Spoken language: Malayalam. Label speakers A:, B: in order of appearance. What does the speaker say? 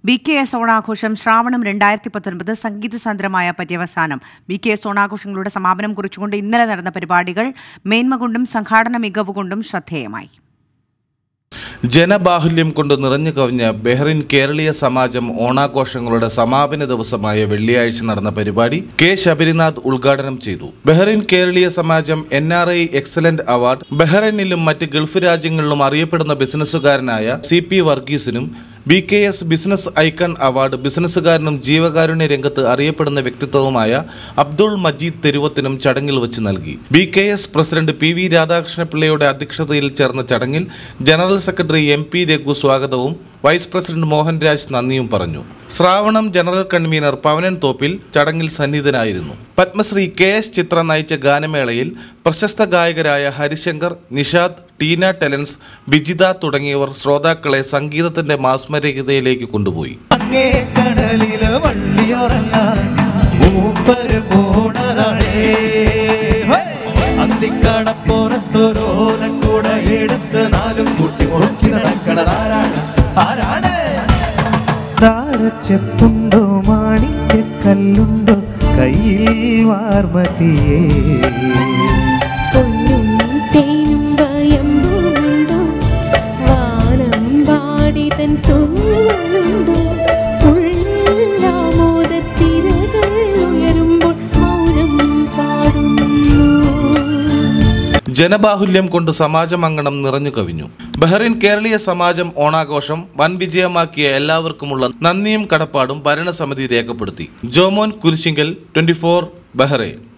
A: ബി കെ എസ് ഓണാഘോഷം ശ്രാവണം രണ്ടായിരത്തി പത്തൊൻപത് സംഗീത സാന്ദ്രമായ പര്യവസാനം ബി കെ എസ് ഓണാഘോഷങ്ങളുടെ സമാപനം കുറിച്ചുകൊണ്ട് ഇന്നലെ നടന്ന പരിപാടികൾ മേന്മ കൊണ്ടും സംഘാടന മികവ് കൊണ്ടും ശ്രദ്ധേയമായി
B: ജനബാഹുല്യം കൊണ്ട് നിറഞ്ഞു കവിഞ്ഞ ബെഹ്റിൻ കേരളീയ സമാജം ഓണാഘോഷങ്ങളുടെ സമാപന ദിവസമായ വെള്ളിയാഴ്ച നടന്ന പരിപാടി കെ ശബരിനാഥ് ഉദ്ഘാടനം ചെയ്തു Bahrain Keraleeya Samajam N R I excellent award ബെഹ്റൈനിലും മറ്റ് ഗൾഫ് രാജ്യങ്ങളിലും അറിയപ്പെടുന്ന ബിസിനസ്സുകാരനായ സി പി വർഗീസിനും B K S business icon award ബിസിനസ്സുകാരനും ജീവകാരുണ്യ രംഗത്ത് അറിയപ്പെടുന്ന വ്യക്തിത്വവുമായ അബ്ദുൾ മജീദ് തെരുവത്തിനും ചടങ്ങിൽ വെച്ച് നൽകി B K S president P V രാധാകൃഷ്ണപിള്ളയുടെ അധ്യക്ഷതയിൽ ചേർന്ന ചടങ്ങിൽ general secretary M P Raghu സ്വാഗതവും വൈസ് പ്രസിഡന്റ് മോഹൻരാജ് നന്ദിയും പറഞ്ഞു ശ്രാവണം ജനറൽ കൺവീനർ പവനൻ തോപ്പിൽ ചടങ്ങിൽ സന്നിധനായിരുന്നു പത്മശ്രീ കെ എസ് ചിത്ര നയിച്ച ഗാനമേളയിൽ പ്രശസ്ത ഗായകരായ ഹരിശങ്കർ നിഷാദ് ടീന ടെലൻസ് ബിജിത തുടങ്ങിയവർ ശ്രോതാക്കളെ സംഗീതത്തിന്റെ മാസ്മരികതയിലേക്ക് കൊണ്ടുപോയി
C: അങ്ങേ കടലില് വള്ളിയുറങ്ങാൻ മൂപ്പര് പോണതാണേ അന്തിക്കടപ്പുറത്തൊരോലക്കൂടെ എടുത്ത് നാലും കൂട്ടി മുറുക്കി നടക്കണതാരാണ് ആരാണ് താരച്ചെപ്പുണ്ടോ മാണിക്കല്ലുണ്ടോ കയ്യിൽ വാർമതിയേ
D: പൊന്നും തേനും വയമ്പുണ്ടോ വാനം പാടിതൻ തൂവലുണ്ടോ ഉള്ളാമോദത്തിരകൾ ഉയരുമ്പോൾ മൗനം പാടുന്നു
B: ജനബാഹുല്യം കൊണ്ട് സമാജമംഗണം നിറഞ്ഞു കവിഞ്ഞു ബഹ്റിൻ കേരളീയ സമാജം ഓണാഘോഷം വൻ വിജയമാക്കിയ എല്ലാവർക്കുമുള്ള നന്ദിയും കടപ്പാടും ഭരണസമിതി രേഖപ്പെടുത്തി Jomon Kurisinkal twenty four Bahrain